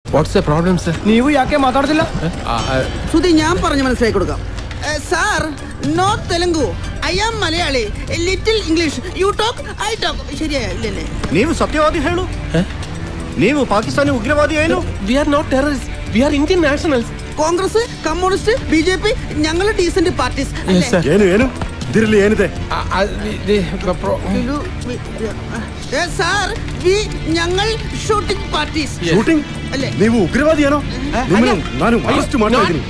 What's the problem sir ನೀವು ಯಾಕೆ ಮಾತಾಡ್ತಿಲ್ಲ സുധി ഞാൻ പറഞ്ഞു മനസ്സിലാക്കി കൊടുക്കാം sir no Telugu I am Malayali little English you talk I talk ശരിയാ ഇല്ലല്ലേ ನೀವು ಸತ್ಯವಾದಿ ಹೇಳು ನೀವು ಪಾಕಿಸ್ತಾನಿ ಉಗ್ರವಾದಿ ಏನು we are not terrorist we are Indian nationals Congress communist B J P ഞങ്ങൾ ഡീസന്റ് പാർട്ടീസ് ಏನು ಏನು ಇದಿರ್ಲಿ ಏನಿದೆ സാർ വി ഞങ്ങൾ ഷൂട്ടിംഗ് പാർട്ടീസ് ಶೂಟಿಂಗ್ അല്ലേ ನೀವು ಉಗ್ರವಾದಿ ಏನೋ ನಿಮ್ಮನ್ನು ನಾನು ಅರೆಸ್ಟ್ ಮಾಡ್ತಾ ಇದ್ದೀನಿ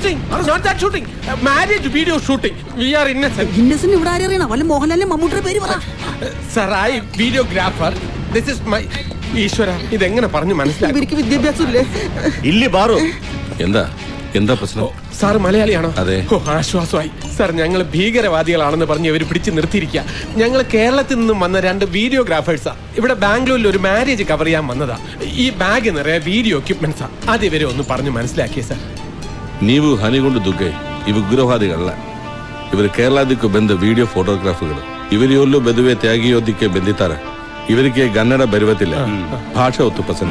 marriage video shooting we are innocent innocent ഇവിടെ ആരെയറിയണ വല്ല മോഹൻലാലിന്റെ മമ്മൂട്ടിയുടെ പേര് പറ sir I videographer this is my Ishwara ഇതെങ്ങനെ പറഞ്ഞു മനസ്സിലാക്കി ഇവർക്ക് വിദ്യാഭ്യാസം ഇല്ലേ ಇಲ್ಲಿ ಬಾರು എന്താ എന്താ പ്രശ്നം സാർ മലയാളിയാണോ അതെ. ഓ ആശ്വാസമായി സാർ ഞങ്ങൾ ഭീകരവാദികളാണെന്ന് പറഞ്ഞ് ഇവർ പിടിച്ച് നിർത്തിയിരിക്കുക ഞങ്ങൾ കേരളത്തിൽ നിന്നും വന്ന രണ്ട് വീഡിയോഗ്രാഫേഴ്സാ ഇവിടെ ബാംഗ്ലൂരിൽ ഒരു മാരേജ് കവർ ചെയ്യാൻ വന്നതാ ഈ ബാഗ് നിറയെ വീഡിയോ എക്യുപ്മെന്റ്സാ അത് ഇവരെ ഒന്ന് പറഞ്ഞു മനസ്സിലാക്കിയേ സാർ ನೀವು ಹನಿಗೊಂಡು ದುಗ್ಗೆ ಇವು ಉಗ್ರವಾದಿಗಳಲ್ಲ ಇವರು ಕೇರಳದಕ್ಕೂ ಬಂದ ವಿಡಿಯೋ ಫೋಟೋಗ್ರಾಫ್ಗಳು ಇವರಿಯಲ್ಲೂ ಬದುವೆ ತ್ಯಾಗಿಯೋದಕ್ಕೆ ಬಂದಿದ್ದಾರೆ ಇವರಿಗೆ ಕನ್ನಡ ಬರುವತಿಲ್ಲ ಭಾಷೆ ಒತ್ತು ಪಸನ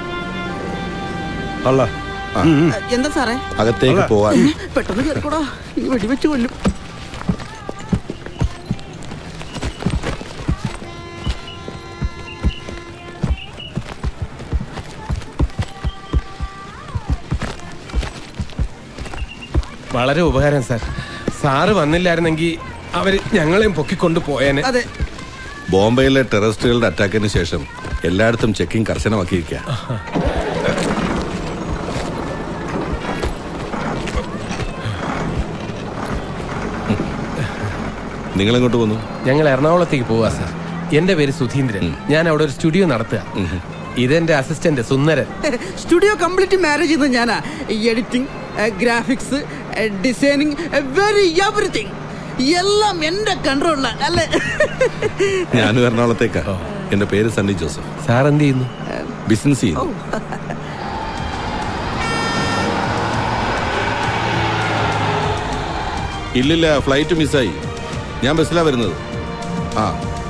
ಅಲ್ಲ എന്താ സാറേ ಅಗತ್ತೇಗೆ പോവാൻ പെട്ടെന്ന് കേൾക്കൂടാ ഈ വെടിവെച്ച് കൊല്ലും വളരെ ഉപകാരം സാർ സാറ് വന്നില്ലായിരുന്നെങ്കിൽ അവര് ഞങ്ങളെയും പൊക്കിക്കൊണ്ട് പോയേനെ അതെ ബോംബെയിലെ ടെററിസ്റ്റുകളുടെ അറ്റാക്കിന് ശേഷം എല്ലായിടത്തും ചെക്കിംഗ് കർശനമാക്കിയിരിക്കുക നിങ്ങൾ എങ്ങോട്ട് പോന്നു ഞങ്ങൾ എറണാകുളത്തേക്ക് പോവാ സാർ എന്റെ പേര് സുധീന്ദ്രൻ ഞാൻ അവിടെ ഒരു സ്റ്റുഡിയോ നടത്തുക ഇതെന്റെ assistant Sundaran studio complete marriage ചെയ്യുന്നത് ഞാനാ editing graphics designing very everything എല്ലാം എന്റെ കൺട്രോളില അല്ലേ ഞാനും എറണാകുളത്തേക്കാ എന്റെ പേര് സണ്ണി ജോസഫ് സാർ എന്ത് ചെയ്യുന്നു ബിസിനസ് ചെയ്യുന്നു ഇല്ലില്ല ഫ്ലൈറ്റ് മിസ്സായി ഞാൻ ബസ്സിലാ വരുന്നത് ആ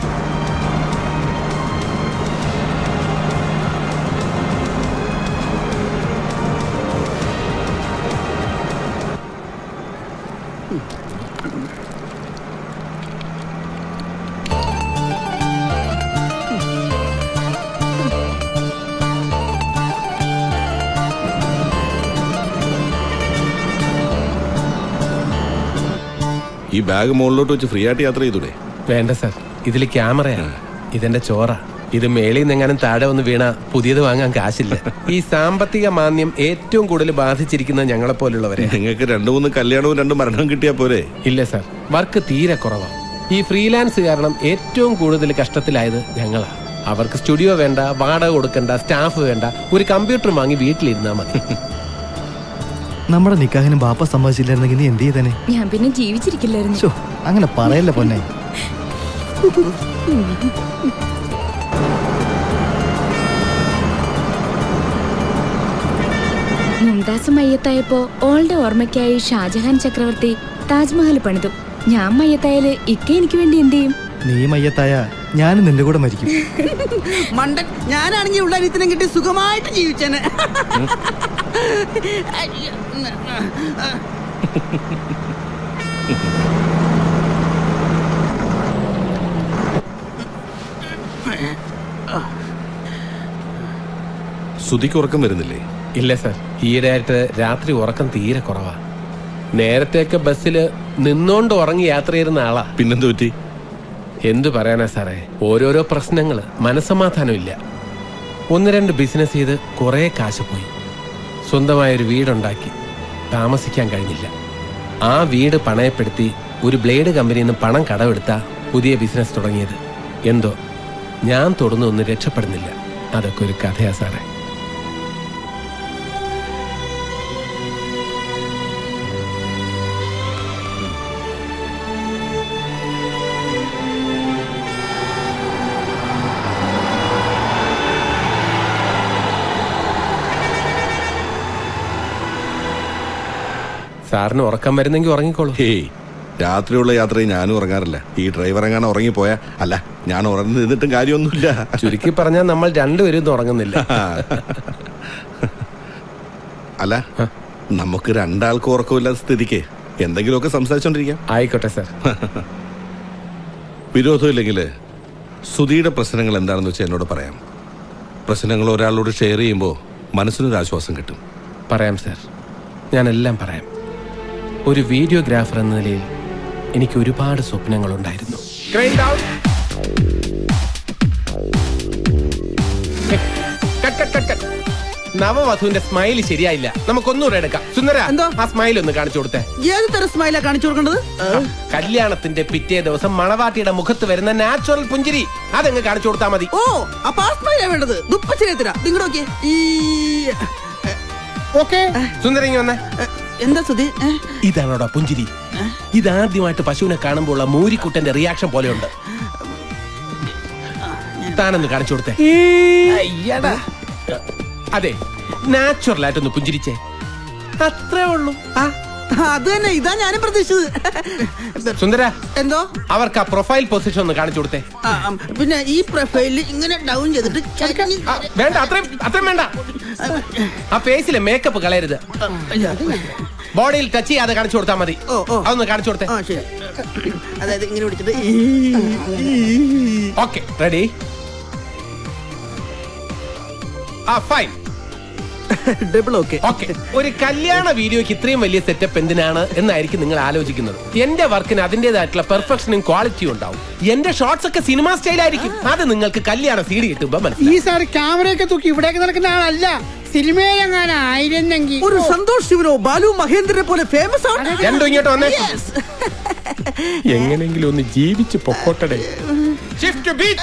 ഈ ബാഗ് മുകളിലോട്ട് വെച്ച് ഫ്രീ ആയിട്ട് യാത്ര ചെയ്തൂടെ വേണ്ട സാർ ഇതിൽ ക്യാമറയാണ് ഇതെന്റെ ചോറ ഇത് മേളിൽ നിന്നെങ്ങാനും താഴെ വന്ന് വീണ പുതിയത് വാങ്ങാൻ കാശില്ല ഈ സാമ്പത്തിക മാന്യം ഏറ്റവും കൂടുതൽ ബാധിച്ചിരിക്കുന്നത് ഞങ്ങളെ പോലുള്ളവരെ നിങ്ങൾക്ക് രണ്ടു മൂന്ന് കല്യാണവും രണ്ട് മരണവും കിട്ടിയാ പോരെ ഇല്ല സാർ വർക്ക് തീരെ കുറവാണ് ഈ ഫ്രീലാൻസ് കാരണം ഏറ്റവും കൂടുതൽ കഷ്ടത്തിലായത് ഞങ്ങളാ അവർക്ക് സ്റ്റുഡിയോ വേണ്ട വാടക കൊടുക്കണ്ട സ്റ്റാഫ് വേണ്ട ഒരു കമ്പ്യൂട്ടർ വാങ്ങി വീട്ടിലിരുന്നാ മതി നമ്മുടെ നിക്കാഹിന് ബാപ്പ സമ്മതിച്ചില്ലായിരുന്നെങ്കിൽ നീ എന്ത് ചെയ്തേനെ ഞാൻ പിന്നെ ജീവിച്ചിരിക്കില്ലായിരുന്നു ശോ, അങ്ങനെ പറയല്ല പൊന്നെ മുംതാസ് മയ്യത്തായപ്പോ ഓളുടെ ഓർമ്മയ്ക്കായി ഷാജഹാൻ ചക്രവർത്തി താജ്മഹൽ പണിതു ഞാൻ മയ്യത്തായാല് ഇക്ക എനിക്ക് വേണ്ടി എന്ത് ചെയ്യും നീ മയ്യത്തായ ഞാനും നിന്റെ കൂടെ മരിക്കും മണ്ടൻ ഞാനാണെങ്കിൽ ഉള്ള അനിയത്തിനെ കിട്ടി സുഖമായിട്ട് ജീവിച്ചേനെ സുധിക്ക് ഉറക്കം വരുന്നില്ലേ ഇല്ല സാർ ഈയിടെയായിട്ട് രാത്രി ഉറക്കം തീരെ കുറവാ നേരത്തെയൊക്കെ ബസ്സിൽ നിന്നോണ്ട് ഉറങ്ങി യാത്ര ചെയ്യുന്ന ആളാ പിന്നെന്ത് പറ്റി എന്തു പറയാനാ സാറേ ഓരോരോ പ്രശ്നങ്ങള് മനസ്സമാധാനം ഇല്ല ഒന്ന് രണ്ട് ബിസിനസ് ചെയ്ത് കുറേ കാശ് പോയി സ്വന്തമായൊരു വീടുണ്ടാക്കി താമസിക്കാൻ കഴിഞ്ഞില്ല ആ വീട് പണയപ്പെടുത്തി ഒരു ബ്ലേഡ് കമ്പനിയിൽ നിന്ന് പണം കടമെടുത്ത പുതിയ ബിസിനസ് തുടങ്ങിയത് എന്തോ ഞാൻ തൊടുന്ന ഒന്നും രക്ഷപ്പെടുന്നില്ല അതൊക്കെ ഒരു കഥയാ സാറേ സാറിന് ഉറക്കം വരുന്നെങ്കിൽ ഉറങ്ങിക്കോളൂ ഹേയ് രാത്രിയുള്ള യാത്രയിൽ ഞാനും ഉറങ്ങാറില്ല ഈ ഡ്രൈവർ എങ്ങാനും ഉറങ്ങിപ്പോയാ അല്ല ഞാൻ ഉറങ്ങി നിന്നിട്ടും കാര്യമൊന്നുമില്ല ചുരുക്കി പറഞ്ഞാൽ നമ്മൾ രണ്ടുപേരും ഇന്ന് ഉറങ്ങുന്നില്ല അല്ല നമുക്ക് രണ്ടാൾക്ക് ഉറക്കമില്ലാത്ത സ്ഥിതിക്ക് എന്തെങ്കിലുമൊക്കെ സംസാരിച്ചോണ്ടിരിക്കാം ആയിക്കോട്ടെ സാർ വിരോധമില്ലെങ്കിൽ സുധിയുടെ പ്രശ്നങ്ങൾ എന്താണെന്ന് വെച്ചാൽ എന്നോട് പറയാം പ്രശ്നങ്ങൾ ഒരാളോട് ഷെയർ ചെയ്യുമ്പോൾ മനസ്സിനൊരു ആശ്വാസം കിട്ടും പറയാം സാർ ഞാനെല്ലാം പറയാം ഒരു വീഡിയോഗ്രാഫർ എന്ന നിലയിൽ എനിക്ക് ഒരുപാട് സ്വപ്നങ്ങളുണ്ടായിരുന്നു കട്ട്, കട്ട്, കട്ട്, കട്ട്. നവവധുവിന്റെ സ്മൈൽ ശരിയായില്ല നമുക്കൊന്നുകൂടെ എടുക്കാം സുന്ദര എന്തോ? ആ സ്മൈൽ ഒന്ന് കാണിച്ചു കൊടുത്തേ ഏത് തരം സ്മൈലാ കാണിച്ചു കൊടുക്കേണ്ടത് കല്യാണത്തിന്റെ പിറ്റേ ദിവസം മണവാട്ടിയുടെ മുഖത്ത് വരുന്ന നാച്ചുറൽ പുഞ്ചിരി അതങ്ങ് കാണിച്ചു കൊടുത്താൽ മതി ഓ അപ്പൊ ആ സ്മൈലാ വേണ്ടത് ദുപ്പച്ചരിയത്തിരാ നിങ്ങളുടെ നോക്കിയേ ഈ ഓക്കെ സുന്ദരങ്ങി വന്നേ എ, എന്താ സുധി ഏ? ഇതാണോടാ പുഞ്ചിരി ഇതാദ്യമായിട്ട് പശുവിനെ കാണുമ്പോൾ ഉള്ള മൂരിക്കുട്ടന്റെ റിയാക്ഷൻ പോലെയുണ്ട് താനൊന്ന് കാണിച്ചു കൊടുത്തേ അയ്യടാ. അതെ നാച്ചുറൽ ആയിട്ടൊന്ന് പുഞ്ചിരിച്ചേ അത്രേ ഉള്ളൂ ആ അത് തന്നെ ഇതാ ഞാനും പ്രതീക്ഷിച്ചത് സുന്ദര എന്തോ അവർക്ക് ആ പ്രൊഫൈൽ പൊസിഷൻ ഒന്ന് കാണിച്ചു കൊടുത്തേ ആ, ഉം, പിന്നെ ഈ പ്രൊഫൈലിൽ ഇങ്ങനെ ഡൗൺ ചെയ്തിട്ട് ചരിഞ്ഞ് ആ, വേണ്ട അത്രയും അത്രയും വേണ്ട ആ ഫേസിലെ മേക്കപ്പ് കളയരുത് അയ്യോ. ബോഡിയിൽ ടച്ച് ചെയ്യാതെ കാണിച്ചു കൊടുത്താൽ മതി ഓ, ഓ. അതൊന്ന് കാണിച്ചു കൊടുത്തേ ആ ശരി അതായത് ഇങ്ങനെ പിടിച്ചിട്ട് ഓക്കെ റെഡി ആ ഫൈൻ ഡബിൾ ഓക്കെ ഓക്കെ ഒരു കല്യാണ വീഡിയോക്ക് ഇത്രയും വലിയ സെറ്റപ്പ് എന്തിനാണ് എന്നായിരിക്കും നിങ്ങൾ ആലോചിക്കുന്നത് എന്റെ വർക്കിന് അതിന്റേതായിട്ടുള്ള പെർഫെക്ഷനും ക്വാളിറ്റിയും ഉണ്ടാവും എന്റെ ഷോർട്സ് ഒക്കെ സിനിമ സ്റ്റൈൽ ആയിരിക്കും അത് നിങ്ങൾക്ക് കല്യാണ സീഡി കിട്ടുമ്പോ ഈ മനസ്സിലാവും സാർ ക്യാമറയൊക്കെ തൂക്കി ഇവിടേക്ക് നടക്കുന്ന ആളല്ല സിനിമയിലെങ്ങാനും ആയിരുന്നെങ്കിൽ ഒരു സന്തോഷ് ശിവനോ ബാലു മഹേന്ദ്രനെ പോലെ ഫേമസ് ആണ് രണ്ടും ഇങ്ങോട്ട് വന്നേ Yes. എങ്ങനെങ്കിലും ഒന്ന് ജീവിച്ച് പൊക്കോട്ടടെ ഷിഫ്റ്റ് ബീറ്റ്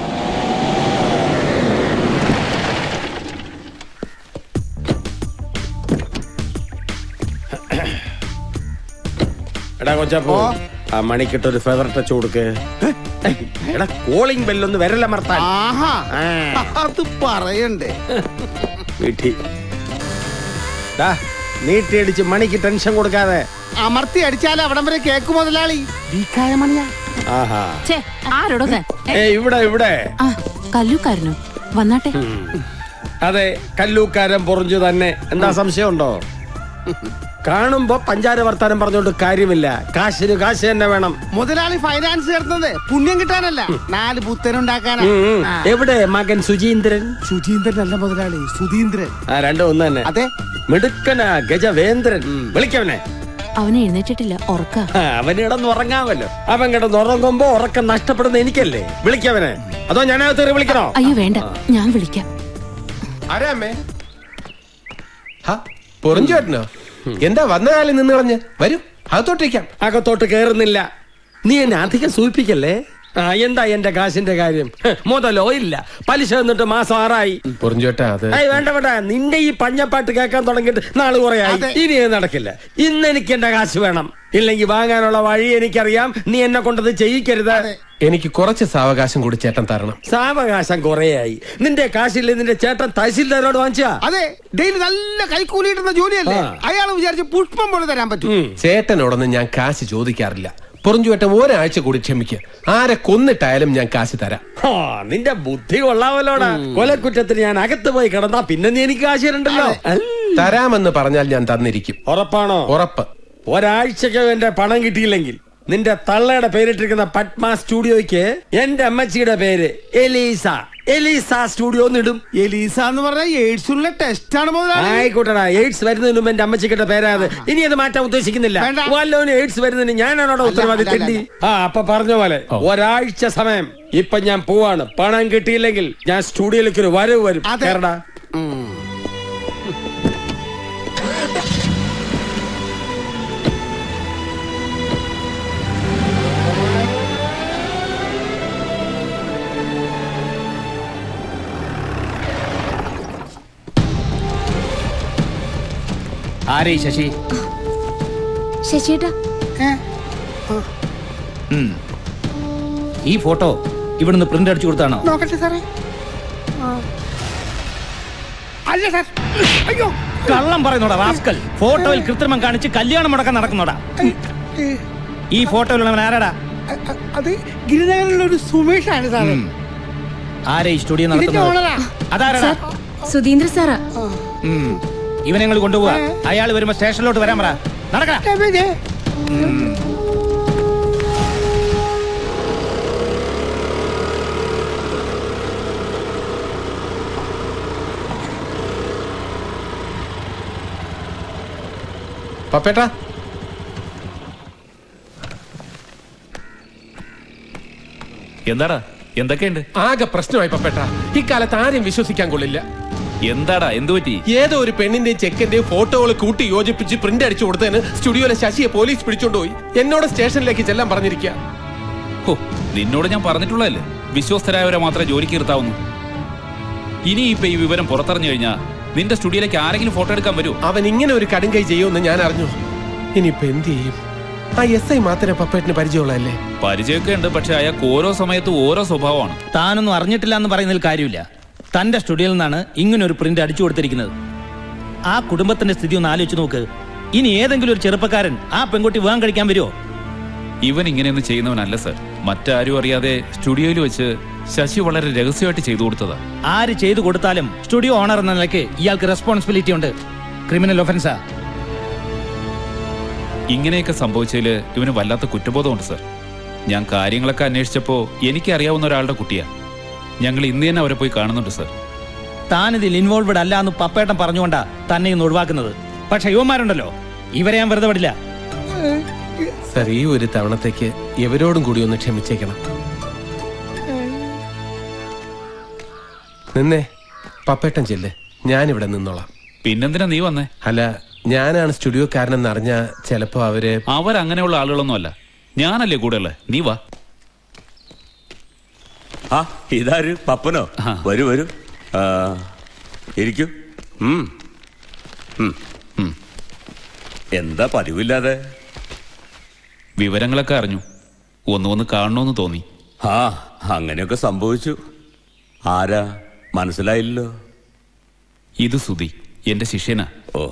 എടാ കൊച്ചപ്പോ ആ മണിക്കിട്ടൊരു ഫെദർ ടച്ച് കൊടുക്ക് എടാ കോളിംഗ് ബെല്ലൊന്ന് വരല്ല മർത്താൻ ആഹാ ആ, അത് പറയണ്ടേ വീട്ടി ദാ, നീട്ടിയടിച്ച് മണിക്ക് ടെൻഷൻ കൊടുക്കാതെ അമർത്തി അടിച്ചാലേ അവിടം വരെ കേക്ക് മുതലാളി വീക്കായ മണിയാ ആഹാ ഛേ ആരോടോ താൻ ഏ ഇവിടെ ഇവിടെ ആ കല്ലൂക്കാരനോ വന്നാട്ടെ അതെ കല്ലൂക്കാരൻ പൊറിഞ്ഞു തന്നെ എന്താ സംശയമുണ്ടോ കാണുമ്പോ പഞ്ചാര വർത്താനം പറഞ്ഞോണ്ട് കാര്യമില്ല കാശിന് കാശ് തന്നെ വേണം മുതലാളി ഫൈനാൻസ് ചേർന്നത് പുണ്യം കിട്ടാനല്ല നാല് പുത്തനുണ്ടാക്കാനാ ഉം, ഉം. ആ. എവിടെ മകൻ സുചീന്ദ്രൻ സുധീന്ദ്രൻ അല്ല മുതലാളി സുധീന്ദ്രൻ ആ രണ്ടും ഒന്ന് തന്നെ അതെ മിടുക്കനാ ഗജവേന്ദ്രൻ വിളിക്കവനെ അവൻ എഴുന്നേറ്റിട്ടില്ല ഉറക്ക ആ, അവൻ കിടന്ന് ഉറങ്ങാമല്ലോ അവൻ കിടന്ന് ഉറങ്ങുമ്പോ ഉറക്കം നഷ്ടപ്പെടുന്ന എനിക്കല്ലേ വിളിക്കവനെ അതോ ഞാനകത്ത് വിളിക്കണോ അയ്യോ വേണ്ട ഞാൻ വിളിക്കാം ആരാമേ പൊറിഞ്ചു പറ്റണോ എന്താ വന്ന കാലം നിന്ന് കളഞ്ഞ് വരൂ അകത്തോട്ടിരിക്കാം അകത്തോട്ട് കേറുന്നില്ല നീ എന്നെ അധികം സൂചിപ്പിക്കല്ലേ ആ എന്താ എന്റെ കാശിന്റെ കാര്യം ഹ്, മുതലോ ഇല്ല പലിശ എന്നിട്ട് മാസം ആറായി പൊറിഞ്ചോട്ടാ അത് ഏയ് വേണ്ട വേണ്ട നിന്റെ ഈ പഞ്ഞപ്പാട്ട് കേൾക്കാൻ തുടങ്ങിയിട്ട് നാള് കുറെ ആയി ഇനി ഇത് നടക്കില്ല ഇന്ന് എനിക്ക് എന്റെ കാശ് വേണം ഇല്ലെങ്കിൽ വാങ്ങാനുള്ള വഴി എനിക്കറിയാം നീ എന്നെ കൊണ്ടത് ചെയ്യിക്കരുത് എനിക്ക് കുറച്ച് സാവകാശം കൂടി ചേട്ടൻ തരണം സാവകാശം കുറേയായി നിന്റെ കാശില്ലേ നിന്റെ ചേട്ടൻ തഹസിൽദാരോട് വാങ്ങിച്ചാ അതെ ഡെയിലി നല്ല കൈക്കൂലി കിട്ടുന്ന ജോലിയല്ലേ ആ. അയാൾ വിചാരിച്ച് പുഷ്പം പോലെ തരാൻ പറ്റും ചേട്ടനോടൊന്നും ഞാൻ കാശ് ചോദിക്കാറില്ല പൊറിഞ്ചുവേട്ടൻ ഒരാഴ്ച കൂടി ക്ഷമിക്കുക ആരെ കൊന്നിട്ടായാലും ഞാൻ കാശ് തരാം ആ, നിന്റെ ബുദ്ധി കൊള്ളാമല്ലോടാ കൊലക്കുറ്റത്തിന് ഞാൻ അകത്ത് പോയി കിടന്നാ പിന്നെ നീ എനിക്ക് കാശ് തരണ്ടല്ലോ തരാമെന്ന് പറഞ്ഞാൽ ഞാൻ തന്നിരിക്കും ഉറപ്പാണോ ഉറപ്പ് ഒരാഴ്ചക്ക് എന്റെ പണം കിട്ടിയില്ലെങ്കിൽ നിന്റെ തള്ളയുടെ പേരിട്ടിരിക്കുന്ന പത്മ സ്റ്റുഡിയോയ്ക്ക് എന്റെ അമ്മച്ചിയുടെ പേര് എലീസ എലീസ സ്റ്റുഡിയോ ഇടും എലീസ എന്ന് പറഞ്ഞ എയ്ഡ്സുള്ള ടെസ്റ്റ് ആണ് മുതലാളി ആയിക്കോട്ടെടാ എയ്ഡ്സ് വരുന്നതിന് മുമ്പ് എന്റെ അമ്മച്ചിയുടെ പേരാത് ഇനി അത് മാറ്റാൻ ഉദ്ദേശിക്കുന്നില്ല വേണ്ട. വല്ലോന് എയ്ഡ്സ് വരുന്നതിന് ഞാനാണോ ഉത്തരവാദി അല്ല, തെണ്ടി ആ അപ്പൊ പറഞ്ഞ പോലെ ഒരാഴ്ച സമയം ഇപ്പൊ ഞാൻ പോവാണ് പണം കിട്ടിയില്ലെങ്കിൽ ഞാൻ സ്റ്റുഡിയോയിലേക്ക് ഒരു വരവ് വരും അതെ. കേരടാ ആരേ ശശി ശശിയേട്ടാ ഈ ഫോട്ടോ ഇവിടുന്ന് പ്രിന്റ് അടിച്ചു കൊടുത്താണോ നോക്കട്ടെ സാറേ അല്ല സാർ അയ്യോ കള്ളം പറയുന്നോടാ റാസ്കൽ ഫോട്ടോയിൽ കൃത്രിമം കാണിച്ച് കല്യാണം മുടക്കം നടക്കുന്നോടാ ഈ ഫോട്ടോയിലുള്ളവൻ ആരാടാ അ- അ- അത് ഗിരിനഗറിലുള്ള ഒരു സുമേഷാണ് സാറേ ആരെ ഈ സ്റ്റുഡിയോ ഇതിന്റെ നടത്തുന്നത് ഓണറാ അതാരാടാ സാർ സുധീന്ദ്ര സാറാ ഇവനെ ഞങ്ങൾ കൊണ്ടുപോവാ അയാൾ വരുമ്പോ സ്റ്റേഷനിലോട്ട് വരാൻ പറ നടക്കടാ എവിടെ? പപ്പേട്ടാ എന്താടാ എന്തൊക്കെയുണ്ട് ആകെ പ്രശ്നമായി പപ്പേട്ട ഇക്കാലത്ത് ആരെയും വിശ്വസിക്കാൻ കൊള്ളില്ല എന്താടാ എന്തു പറ്റി ഏതോ ഒരു പെണ്ണിന്റെയും ചെക്കന്റെയും ഫോട്ടോകൾ കൂട്ടി യോജിപ്പിച്ച് പ്രിന്റ് അടിച്ചു കൊടുത്തതിന് സ്റ്റുഡിയോയിലെ ശശിയെ പോലീസ് പിടിച്ചോണ്ടുപോയി എന്നോട് സ്റ്റേഷനിലേക്ക് ചെല്ലാൻ പറഞ്ഞിരിക്കുക ഹോ നിന്നോട് ഞാൻ പറഞ്ഞിട്ടുള്ളതല്ലേ വിശ്വസ്തരായവരെ മാത്രമേ ജോലിക്ക് നിർത്താവുന്നു ഇനി ഇപ്പൊ ഈ വിവരം പുറത്തറിഞ്ഞു കഴിഞ്ഞാ നിന്റെ സ്റ്റുഡിയോയിലേക്ക് ആരെങ്കിലും ഫോട്ടോ എടുക്കാൻ വരൂ അവൻ ഇങ്ങനെ ഒരു കടുങ്കൈ ചെയ്യുമെന്ന് ഞാൻ അറിഞ്ഞു ഇനിയിപ്പോ എന്ത് ചെയ്യും ആ എസ് ഐ മാത്രമേ പപ്പേട്ടിന് പരിചയമുള്ളതല്ലേ പരിചയമൊക്കെ ഉണ്ട് പക്ഷെ അയാൾക്ക് ഓരോ സമയത്തും ഓരോ സ്വഭാവമാണ് താനൊന്നും അറിഞ്ഞിട്ടില്ല എന്ന് പറയുന്നതിൽ കാര്യമില്ല തന്റെ സ്റ്റുഡിയോയിൽ നിന്നാണ് ഇങ്ങനെ ഒരു പ്രിന്റ് അടിച്ചു കൊടുത്തിരിക്കുന്നത് ആ കുടുംബത്തിന്റെ സ്ഥിതി ഒന്ന് ആലോചിച്ച് നോക്ക് ഇനി ഏതെങ്കിലും ഒരു ചെറുപ്പക്കാരൻ ആ പെൺകുട്ടി വിവാഹം കഴിക്കാൻ വരുമോ ഇവൻ ഇങ്ങനെയൊന്നും ചെയ്യുന്നവനല്ല സർ മറ്റാരും അറിയാതെ സ്റ്റുഡിയോയിൽ വെച്ച് ശശി വളരെ രഹസ്യമായിട്ട് ചെയ്തു കൊടുത്തതാ ആര് ചെയ്തു കൊടുത്താലും സ്റ്റുഡിയോ ഓണർ എന്ന നിലയ്ക്ക് ഇയാൾക്ക് റെസ്പോൺസിബിലിറ്റി ഉണ്ട് ക്രിമിനൽ ഒഫൻസാ ഇങ്ങനെയൊക്കെ സംഭവിച്ചതിൽ ഇവന് വല്ലാത്ത കുറ്റബോധമുണ്ട് സർ ഞാൻ കാര്യങ്ങളൊക്കെ അന്വേഷിച്ചപ്പോ എനിക്കറിയാവുന്ന ഒരാളുടെ കുട്ടിയാ ഞങ്ങൾ ഇന്ന് തന്നെ അവരെ പോയി കാണുന്നുണ്ട് സർ താൻ ഇതിൽ ഇൻവോൾവഡ് അല്ല എന്ന് പപ്പേട്ടൻ പറഞ്ഞുകൊണ്ടാ തന്നെ ഇന്ന് ഒഴിവാക്കുന്നത് പക്ഷെ യുവന്മാരുണ്ടല്ലോ ഇവരെ ഞാൻ വെറുതെ വിടില്ല സർ ഈ ഒരു തവണത്തേക്ക് എവരോടും കൂടി ഒന്ന് ക്ഷമിച്ചേക്കണം നിന്നേ പപ്പേട്ടൻ ചെല്ല് ഞാനിവിടെ നിന്നോളാം പിന്നെന്തിനാ നീ വന്നേ അല്ല ഞാനാണ് സ്റ്റുഡിയോക്കാരനെന്ന് അറിഞ്ഞ ചിലപ്പോ അവര് അവരങ്ങനെയുള്ള ആളുകളൊന്നും അല്ല ഞാനല്ലേ കൂടെ ഉള്ളത് നീ വാ ആ ഇതാര് പപ്പനോ വരൂ വരൂ ആ, ഇരിക്കൂ ഉം. ഉം. ഉം. എന്താ പതിവില്ലാതെ വിവരങ്ങളൊക്കെ അറിഞ്ഞു ഒന്ന് ഒന്ന് കാണണമെന്ന് തോന്നി ആ അങ്ങനെയൊക്കെ സംഭവിച്ചു ആരാ മനസ്സിലായില്ലല്ലോ ഇത് സുധി എന്റെ ശിഷ്യനാ ഓ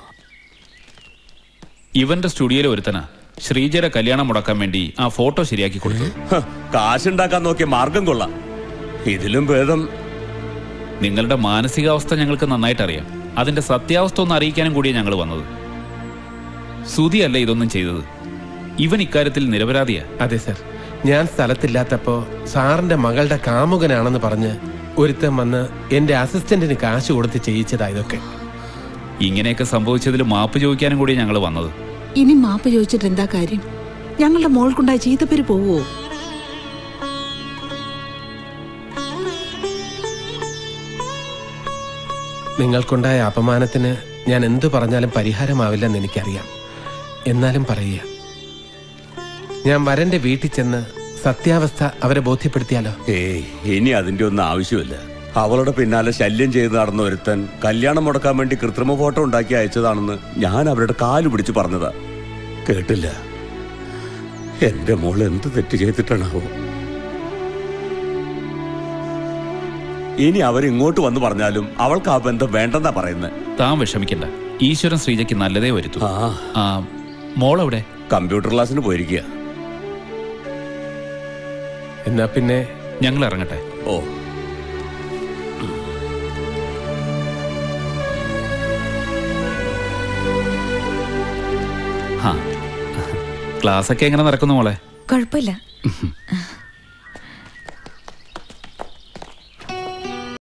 ഇവന്റെ സ്റ്റുഡിയോയിലെ ഒരുത്തനാ ശ്രീജയുടെ കല്യാണം മുടക്കാൻ വേണ്ടി ആ ഫോട്ടോ ശരിയാക്കി കൊടുത്തു ഹ, കാശുണ്ടാക്കാൻ നോക്കിയ മാർഗം കൊള്ളാം ഇതിലും ഭേദം നിങ്ങളുടെ മാനസികാവസ്ഥ ഞങ്ങൾക്ക് നന്നായിട്ട് അറിയാം അതിന്റെ സത്യാവസ്ഥ ഒന്ന് അറിയിക്കാനും കൂടിയാണ് ഞങ്ങൾ വന്നത് സുധി അല്ല ഇതൊന്നും ചെയ്തത് ഇവൻ ഇക്കാര്യത്തിൽ നിരപരാധിയാ അതെ സർ ഞാൻ സ്ഥലത്തില്ലാത്തപ്പോ സാറിന്റെ മകളുടെ കാമുകനാണെന്ന് പറഞ്ഞ് ഒരുത്തൻ വന്ന് എന്റെ അസിസ്റ്റന്റിന് കാശ് കൊടുത്ത് ചെയ്യിച്ചതാ ഇതൊക്കെ ഇങ്ങനെയൊക്കെ സംഭവിച്ചതിൽ മാപ്പ് ചോദിക്കാനും കൂടി ഞങ്ങൾ വന്നത് ഇനി മാപ്പ് ചോദിച്ചിട്ട് എന്താ കാര്യം ഞങ്ങളുടെ മോൾക്കുണ്ടായ ചീത്തപ്പേര് പോവോ നിങ്ങൾക്കുണ്ടായ അപമാനത്തിന് ഞാൻ എന്തു പറഞ്ഞാലും പരിഹാരമാവില്ലെന്ന് എനിക്കറിയാം എന്നാലും പറയുക ഞാൻ വരന്റെ വീട്ടിൽ ചെന്ന് സത്യാവസ്ഥ അവരെ ബോധ്യപ്പെടുത്തിയാലോ ഏയ് ഇനി അതിന്റെ ഒന്നും ആവശ്യമില്ല അവളുടെ പിന്നാലെ ശല്യം ചെയ്ത് നടന്ന ഒരുത്തൻ കല്യാണം മുടക്കാൻ വേണ്ടി കൃത്രിമ ഫോട്ടോ ഉണ്ടാക്കി അയച്ചതാണെന്ന് ഞാൻ അവരുടെ കാല് പിടിച്ച് പറഞ്ഞതാ കേട്ടില്ല എന്റെ മോൾ എന്ത് തെറ്റ് ചെയ്തിട്ടാണാവോ ഇനി അവരിങ്ങോട്ട് വന്ന് പറഞ്ഞാലും അവൾക്ക് ആ ബന്ധം വേണ്ടെന്നാ പറയുന്നത് താൻ വിഷമിക്കണ്ട ഈശ്വരൻ ശ്രീജയ്ക്ക് നല്ലതേ വരുത്തു ആ മോളെവിടെ കമ്പ്യൂട്ടർ ക്ലാസ്സിന് പോയിരിക്കുക എന്നാ പിന്നെ ഞങ്ങൾ ഇറങ്ങട്ടെ ഓ ഹാ ക്ലാസ് ഒക്കെ എങ്ങനെ നടക്കുന്നു മോളെ കുഴപ്പമില്ല